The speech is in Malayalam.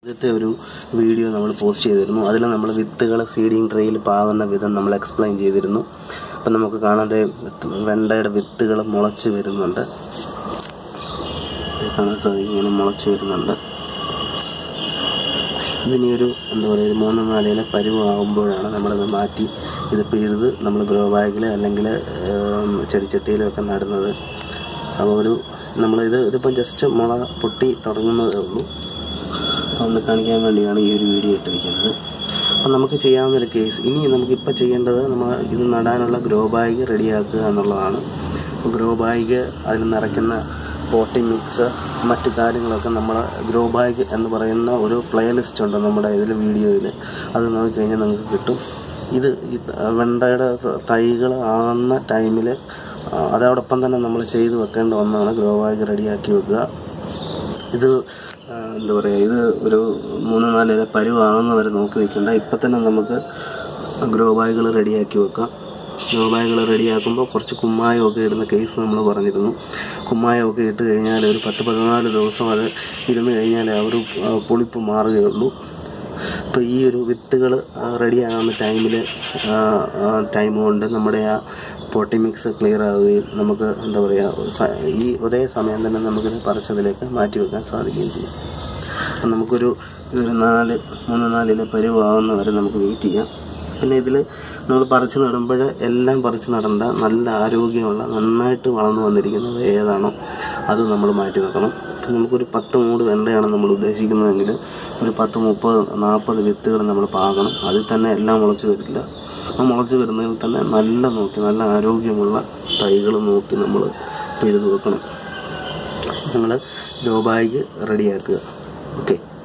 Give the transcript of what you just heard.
ആദ്യത്തെ ഒരു വീഡിയോ നമ്മൾ പോസ്റ്റ് ചെയ്തിരുന്നു അതിൽ നമ്മൾ വിത്തുകൾ സീഡിങ് ട്രേയിൽ പാകുന്ന വിധം നമ്മൾ എക്സ്പ്ലെയിൻ ചെയ്തിരുന്നു അപ്പം നമുക്ക് കാണാതെ വെണ്ടയുടെ വിത്തുകൾ മുളച്ച് വരുന്നുണ്ട് ഇത് കാണാൻ സാധിക്കും ഇങ്ങനെ മുളച്ച് വരുന്നുണ്ട് ഇതിനി ഒരു എന്താ പറയുക ഒരു മൂന്ന് നാലിലെ പരുവാകുമ്പോഴാണ് നമ്മളിത് മാറ്റി ഇത് പിഴുത് നമ്മൾ ഗ്രോ ബാഗിൽ അല്ലെങ്കിൽ ഏം, ചെടിച്ചട്ടിയിലൊക്കെ നടുന്നത് അപ്പോൾ ഒരു നമ്മളിത് ഇതിപ്പം ജസ്റ്റ് മുള പൊട്ടി തുടങ്ങുന്നതേ ഉള്ളൂ ഒന്ന് കാണിക്കാൻ വേണ്ടിയാണ് ഈ ഒരു വീഡിയോ ഇട്ടിരിക്കുന്നത് അപ്പം നമുക്ക് ചെയ്യാവുന്നൊരു കേസ് ഇനി നമുക്കിപ്പോൾ ചെയ്യേണ്ടത് നമ്മൾ ഇത് നടാനുള്ള ഗ്രോ ബാഗ് റെഡിയാക്കുക എന്നുള്ളതാണ് ഗ്രോ ബാഗ് അതിൽ നിറയ്ക്കുന്ന പോട്ടി മിക്സ് മറ്റു കാര്യങ്ങളൊക്കെ നമ്മൾ ഗ്രോ ബാഗ് എന്ന് പറയുന്ന ഒരു പ്ലേലിസ്റ്റ് ഉണ്ട് നമ്മുടെ ഇതിൽ വീഡിയോയിൽ അത് നോക്കിക്കഴിഞ്ഞാൽ നമുക്ക് കിട്ടും ഇത് ഈ വെണ്ടയുടെ തൈകൾ ആകുന്ന ടൈമിൽ അതോടൊപ്പം തന്നെ നമ്മൾ ചെയ്ത് വെക്കേണ്ട ഒന്നാണ് ഗ്രോ ബാഗ് റെഡിയാക്കി വെക്കുക ഇത് ആ, എന്താ പറയുക ഇത് ഒരു മൂന്ന് നാല് ഇല പരുവാകുന്ന വരെ നോക്കി നിൽക്കണ്ട ഇപ്പം തന്നെ നമുക്ക് ഗ്രോ ബാഗുകൾ റെഡിയാക്കി വെക്കാം ഗ്രോ ബാഗുകൾ റെഡിയാക്കുമ്പോൾ കുറച്ച് കുമ്മായമൊക്കെ ഇടുന്ന കേസ് നമ്മൾ പറഞ്ഞിരുന്നു കുമ്മായമൊക്കെ ഇട്ട് കഴിഞ്ഞാൽ ഒരു പത്ത് പതിനാല് ദിവസം അത് ഇരുന്ന് കഴിഞ്ഞാൽ ആ ഒരു ആ, പുളിപ്പ് മാറുകയുള്ളൂ അപ്പോൾ ഈ ഒരു വിത്തുകൾ റെഡിയാകുന്ന ടൈമിൽ ടൈം കൊണ്ട് നമ്മുടെ ആ പോട്ടി മിക്സ് ക്ലിയർ ആവുകയും നമുക്ക് എന്താ പറയുക സ- ഈ ഒരേ സമയം തന്നെ നമുക്കിത് പറിച്ചതിലേക്ക് മാറ്റി വെക്കാൻ സാധിക്കുകയും ചെയ്യും അപ്പം നമുക്കൊരു ഇതൊരു നാല് മൂന്ന് നാലിലെ പരുവാകുന്ന വരെ നമുക്ക് വെയിറ്റ് ചെയ്യാം പിന്നെ ഇതിൽ നമ്മൾ പറിച്ച് നടുമ്പോൾ എല്ലാം പറിച്ച് നടണ്ട നല്ല ആരോഗ്യമുള്ള നന്നായിട്ട് വളർന്നു വന്നിരിക്കുന്നത് ഏതാണോ അത് നമ്മൾ മാറ്റി വെക്കണം ഇപ്പം നമുക്കൊരു പത്ത് മൂട് വെണ്ടയാണ് നമ്മൾ ഉദ്ദേശിക്കുന്നതെങ്കിൽ ഒരു പത്ത് മുപ്പത് നാൽപ്പത് വിത്തുകൾ നമ്മൾ പാകണം അതിൽ തന്നെ എല്ലാം മുളച്ച് വരില്ല ആ മുളച്ച് വരുന്നതിൽ തന്നെ നല്ല നോക്കി നല്ല ആരോഗ്യമുള്ള തൈകൾ നോക്കി നമ്മൾ പിഴുത് വെക്കണം ഞങ്ങൾ ലോ ബാഗ് റെഡിയാക്കുക ഓക്കെ